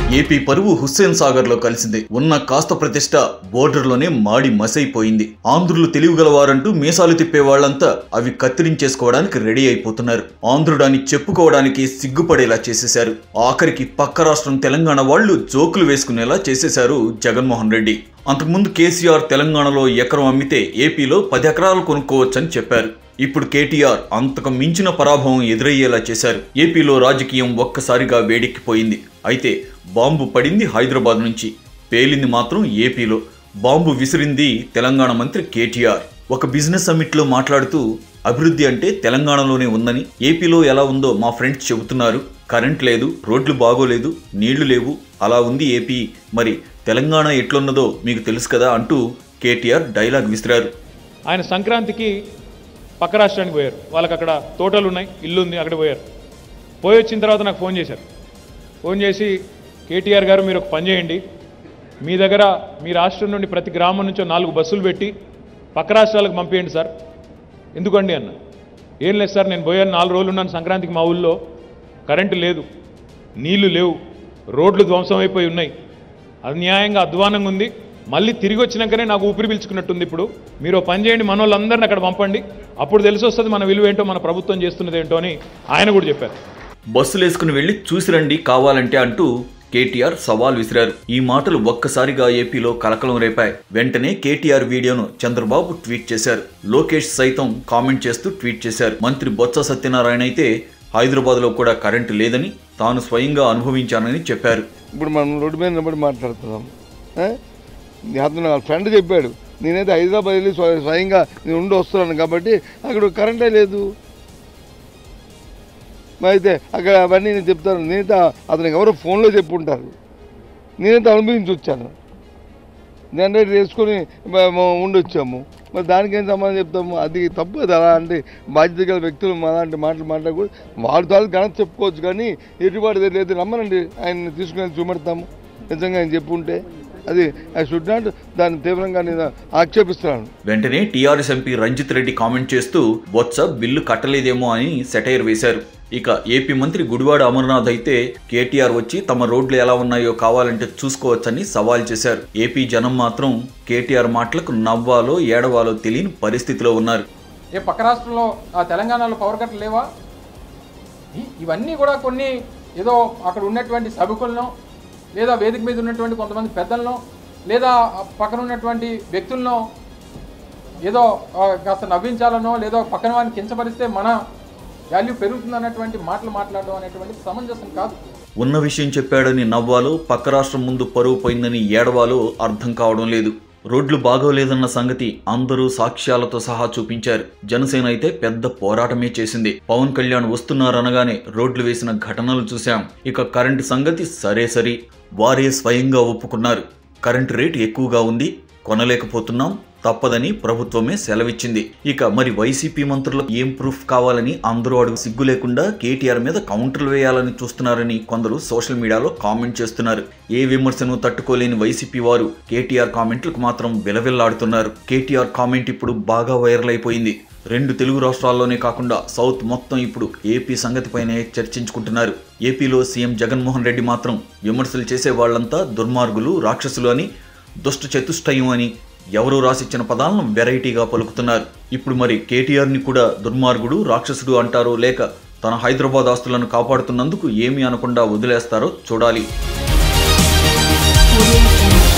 AP పరువు హుస్సేన్ సాగర్ లో కలిసింది ఉన్న కాస్త ప్రతిష్ట బోర్డర్ లోనే మాడి మసైపోయింది ఆంధ్రులు తెలివిగలవారంటూ మీసాలు తిప్పే వాళ్ళంతా అవి కత్తిరించేసుకోవడానికి రెడీ అయిపోతున్నారు ఆంధ్రుడాన్ని చెప్పుకోవడానికి సిగ్గుపడేలా చేసేశారు ఆఖరికి పక్క రాష్ట్రం తెలంగాణ వాళ్ళు జోకులు వేసుకునేలా చేసేశారు జగన్మోహన్ రెడ్డి అంతకుముందు కేసీఆర్ తెలంగాణలో ఎకరం అమ్మితే ఏపీలో పది ఎకరాలు కొనుక్కోవచ్చని చెప్పారు ఇప్పుడు కేటీఆర్ అంతకు మించిన పరాభవం ఎదురయ్యేలా చేశారు ఏపీలో రాజకీయం ఒక్కసారిగా వేడెక్కిపోయింది అయితే బాంబు పడింది హైదరాబాద్ నుంచి పేలింది మాత్రం ఏపీలో బాంబు విసిరింది తెలంగాణ మంత్రి కేటీఆర్ ఒక బిజినెస్ సమ్మిట్లో మాట్లాడుతూ అభివృద్ధి అంటే తెలంగాణలోనే ఉందని ఏపీలో ఎలా ఉందో మా ఫ్రెండ్స్ చెబుతున్నారు కరెంట్ లేదు రోడ్లు బాగోలేదు నీళ్లు లేవు అలా ఉంది ఏపీ మరి తెలంగాణ ఎట్లున్నదో మీకు తెలుసు కదా అంటూ కేటీఆర్ డైలాగ్ విసిరారు ఆయన సంక్రాంతికి పక్క రాష్ట్రానికి పోయారు వాళ్ళకి అక్కడ తోటలు ఉన్నాయి ఇల్లు ఉంది అక్కడ పోయారు పోయి వచ్చిన తర్వాత నాకు ఫోన్ చేశారు ఫోన్ చేసి కేటీఆర్ గారు మీరు ఒక పని చేయండి మీ దగ్గర మీ రాష్ట్రం నుండి ప్రతి గ్రామం నుంచో నాలుగు బస్సులు పెట్టి పక్క రాష్ట్రాలకు పంపించండి సార్ ఎందుకండి అన్న ఏం లేదు సార్ నేను పోయాను నాలుగు రోజులు ఉన్నాను సంక్రాంతికి మా ఊళ్ళో కరెంటు లేదు నీళ్లు లేవు రోడ్లు ధ్వంసం అయిపోయి ఉన్నాయి అన్యాయంగా అధ్వానంగా ఉంది మళ్ళీ తిరిగి వచ్చినాకనే నాకు ఊపిరి పీల్చుకున్నట్టుంది ఇప్పుడు మీరు ఓ పని చేయండి మన వాళ్ళందరిని అక్కడ పంపండి అప్పుడు తెలిసి వస్తుంది మన విలువ ఏంటో మన ప్రభుత్వం చేస్తున్నది ఏంటో అని ఆయన కూడా చెప్పారు బస్సులు వేసుకుని వెళ్లి చూసిరండి కావాలంటే అంటూ కేటీఆర్ సవాల్ విసిరారు ఈ మాటలు ఒక్కసారిగా ఏపీలో కలకలం రేపాయి వెంటనే కేటీఆర్ వీడియోను చంద్రబాబు ట్వీట్ చేశారు లోకేష్ సైతం కామెంట్ చేస్తూ ట్వీట్ చేశారు మంత్రి బొత్స సత్యనారాయణ అయితే హైదరాబాద్ లో కూడా కరెంటు లేదని తాను స్వయంగా అనుభవించానని చెప్పారు ఇప్పుడు మనం రోడ్డు మీద నిలబడి మాట్లాడుతున్నాం ఆ? అతను నా ఫ్రెండ్ చెప్పాడు నేనైతే హైదరాబాద్ వెళ్ళి స్వ- స్వయంగా నేను ఉండి వస్తున్నాను కాబట్టి అక్కడ కరెంటే లేదు మరి అయితే అక్కడ అవన్నీ నేను చెప్తాను నేనైతే అతనికి ఎవరో ఫోన్లో చెప్పుంటారు నేనైతే అనుభవించి వచ్చాను జనరేటర్ వేసుకొని మ- మ- ఉండొచ్చాము మరి దానికి ఏం సమాధానం చెప్తాము అది తప్పు అది అలా అంటే బాధ్యత గల వ్యక్తులు అలాంటి మాటలు మాట్లాడకూడదు వారి తాలూ ఘనత చెప్పుకోవచ్చు కానీ ఎటుబాటు లేదు రమ్మనండి ఆయన తీసుకుని చూపెడతాము నిజంగా ఆయన చెప్పుంటే అది ఐ షుడ్ నాట్ దాన్ని తీవ్రంగా నేను ఆక్షేపిస్తున్నాను వెంటనే TRS MP Ranjith Reddy comment చేస్తూ బొత్స బిల్లు కట్టలేదేమో అని సెటైర్ వేశారు ఇక ఏపీ మంత్రి గుడివాడ అమర్నాథ్ అయితే కేటీఆర్ వచ్చి తమ రోడ్లు ఎలా ఉన్నాయో కావాలంటే చూసుకోవచ్చని సవాల్ చేశారు ఏపీ జనం మాత్రం కేటీఆర్ మాటలకు నవ్వాలో ఏడవాలో తెలియని పరిస్థితిలో ఉన్నారు ఏ పక్క రాష్ట్రంలో ఆ తెలంగాణలో పవర్ కట్లు లేవా ఇ- ఇవన్నీ కూడా కొన్ని ఏదో అక్కడ ఉన్నటువంటి సభకులను లేదా వేదిక మీద ఉన్నటువంటి కొంతమంది పెద్దలను లేదా ఆ పక్కన ఉన్నటువంటి వ్యక్తులను ఏదో ఆ, కాస్త నవ్వించాలనో లేదో పక్కన వాడిని కించపరిస్తే మన వాల్యూ పెరుగుతుంది అన్నటువంటి మాటలు మాట్లాడడం అనేటువంటి సమంజసం కాదు ఉన్న విషయం చెప్పాడని నవ్వాలో పక్క రాష్ట్రం ముందు పరువు పోయిందని ఏడవాలో అర్థం కావడం లేదు రోడ్లు బాగోలేదన్న సంగతి అందరూ సాక్ష్యాలతో సహా చూపించారు జనసేన అయితే పెద్ద పోరాటమే చేసింది పవన్ కళ్యాణ్ వస్తున్నారనగానే రోడ్లు వేసిన ఘటనలు చూశాం ఇక కరెంటు సంగతి సరే సరి వారే స్వయంగా ఒప్పుకున్నారు కరెంటు రేటు ఎక్కువగా ఉంది కొనలేకపోతున్నాం తప్పదని ప్రభుత్వమే సెలవిచ్చింది ఇక మరి వైసీపీ మంత్రులకు ఏం ప్రూఫ్ కావాలని అందరూ అడుగు సిగ్గు లేకుండా కేటీఆర్ మీద కౌంటర్లు వేయాలని చూస్తున్నారని కొందరు సోషల్ మీడియాలో కామెంట్ చేస్తున్నారు ఏ విమర్శను తట్టుకోలేని వైసీపీ వారు కేటీఆర్ కామెంట్లకు మాత్రం విలవిల్లాడుతున్నారు కేటీఆర్ కామెంట్ ఇప్పుడు బాగా వైరల్ అయిపోయింది రెండు తెలుగు రాష్ట్రాల్లోనే కాకుండా సౌత్ మొత్తం ఇప్పుడు ఏపీ సంగతిపైనే చర్చించుకుంటున్నారు ఏపీలో సీఎం జగన్మోహన్ రెడ్డి మాత్రం విమర్శలు చేసే వాళ్ళంతా దుర్మార్గులు రాక్షసులు అని దుష్ట చతుష్టయం అని ఎవరో రాసిచ్చిన పదాలను వెరైటీగా పలుకుతున్నారు ఇప్పుడు మరి కేటీఆర్ని కూడా దుర్మార్గుడు రాక్షసుడు అంటారో లేక తన హైదరాబాద్ ఆస్తులను కాపాడుతున్నందుకు ఏమీ అనకుండా వదిలేస్తారో చూడాలి Audio Jungle.